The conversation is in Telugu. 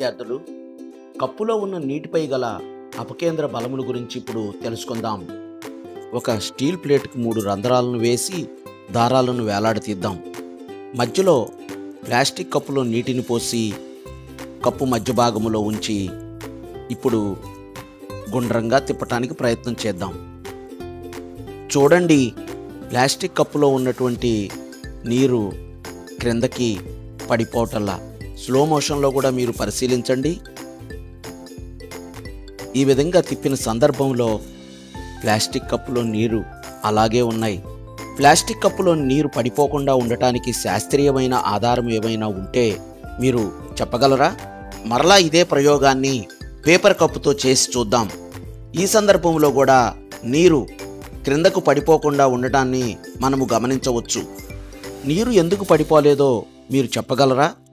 విద్యార్థులు కప్పులో ఉన్న నీటిపై గల అపకేంద్ర బలముల గురించి ఇప్పుడు తెలుసుకుందాం ఒక స్టీల్ ప్లేట్కి మూడు రంధ్రాలను వేసి దారాలను వేలాడతీద్దాం మధ్యలో ప్లాస్టిక్ కప్పులో నీటిని పోసి కప్పు మధ్య భాగములో ఉంచి ఇప్పుడు గుండ్రంగా తిప్పటానికి ప్రయత్నం చేద్దాం చూడండి ప్లాస్టిక్ కప్పులో ఉన్నటువంటి నీరు క్రిందకి పడిపోవటల్లా స్లో మోషన్లో కూడా మీరు పరిశీలించండి ఈ విధంగా తిప్పిన సందర్భంలో ప్లాస్టిక్ కప్పులో నీరు అలాగే ఉన్నాయి ప్లాస్టిక్ కప్పులో నీరు పడిపోకుండా ఉండటానికి శాస్త్రీయమైన ఆధారం ఏమైనా ఉంటే మీరు చెప్పగలరా మరలా ఇదే ప్రయోగాన్ని పేపర్ కప్పుతో చేసి చూద్దాం ఈ సందర్భంలో కూడా నీరు క్రిందకు పడిపోకుండా ఉండటాన్ని మనము గమనించవచ్చు నీరు ఎందుకు పడిపోలేదో మీరు చెప్పగలరా